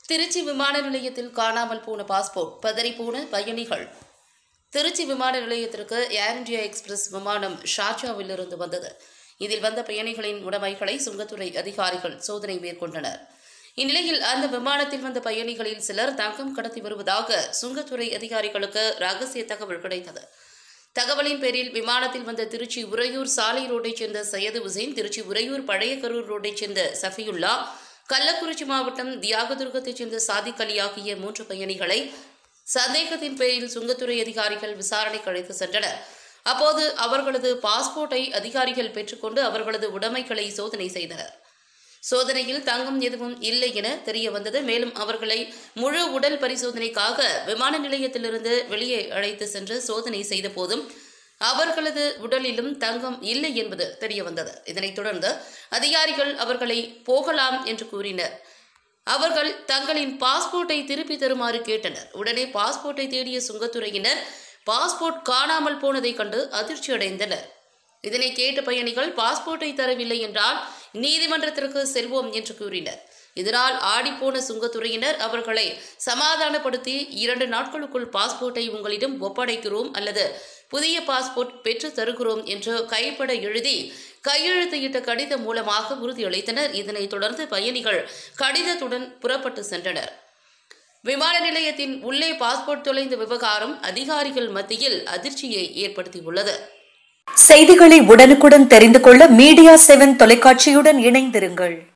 திருச்சி விமான நிலையத்தில் காணாமல் போன பாஸ்போர்ட் பதறி போன பயணிகள் திருச்சி விமான நிலையத்திற்கு ஏர் இந்தியா எக்ஸ்பிரஸ் விமானம் ஷார்ஜாவிலிருந்து வந்தது இதில் வந்த பயணிகளின் உடைமைகளை சுங்கத்துறை அதிகாரிகள் சோதனை மேற்கொண்டனர் இந்நிலையில் அந்த விமானத்தில் வந்த பயணிகளில் சிலர் தங்கம் கடத்தி வருவதாக சுங்கத்துறை அதிகாரிகளுக்கு ரகசிய தகவல் கிடைத்தது தகவலின் பேரில் விமானத்தில் வந்த திருச்சி உறையூர் சாலை ரோட்டைச் சேர்ந்த சையது உசேன் திருச்சி உறையூர் பழைய கரூர் ரோட்டைச் சேர்ந்த சஃபியுல்லா கள்ளக்குறிச்சி மாவட்டம் தியாகதுர்கத்தைச் சேர்ந்த சாதிக் அலி ஆகிய மூன்று பயணிகளை சந்தேகத்தின் பேரில் சுங்கத்துறை அதிகாரிகள் விசாரணைக்கு அழைத்து சென்றனர் அப்போது அவர்களது பாஸ்போர்ட்டை அதிகாரிகள் பெற்றுக்கொண்டு அவர்களது உடைமைகளை சோதனை செய்தனர் சோதனையில் தங்கம் எதுவும் இல்லை என தெரிய வந்தது மேலும் அவர்களை முழு உடல் பரிசோதனைக்காக விமான நிலையத்திலிருந்து வெளியே அழைத்து சென்று சோதனை செய்த போதும் அவர்களது உடலிலும் தங்கம் இல்லை என்பது தெரிய வந்தது இதனைத் தொடர்ந்து அதிகாரிகள் அவர்களை போகலாம் என்று கூறினர் அவர்கள் தங்களின் பாஸ்போர்ட்டை திருப்பி தருமாறு கேட்டனர் உடனே பாஸ்போர்ட்டை தேடிய சுங்கத்துறையினர் பாஸ்போர்ட் காணாமல் போனதை கண்டு அதிர்ச்சி அடைந்தனர் இதனை கேட்ட பயணிகள் பாஸ்போர்ட்டை தரவில்லை என்றால் நீதிமன்றத்திற்கு செல்வோம் என்று கூறினர் இதனால் ஆடிப்போன சுங்கத்துறையினர் அவர்களை சமாதானப்படுத்தி இரண்டு நாட்களுக்குள் பாஸ்போர்ட்டை உங்களிடம் ஒப்படைக்கிறோம் அல்லது புதிய பாஸ்போர்ட் பெற்று தருகிறோம் என்று கைப்பட எழுதி கையெழுத்திட்ட கடிதம் மூலமாக உறுதியளித்தனர் இதனைத் தொடர்ந்து பயணிகள் கடிதத்துடன் புறப்பட்டு சென்றனர் விமான நிலையத்தின் உள்ளே பாஸ்போர்ட் தொலைந்த விவகாரம் அதிகாரிகள் மத்தியில் அதிர்ச்சியை ஏற்படுத்தியுள்ளது செய்திகளை உடனுக்குடன் தெரிந்து கொள்ள மீடியா செவன் தொலைக்காட்சியுடன் இணைந்திருங்கள்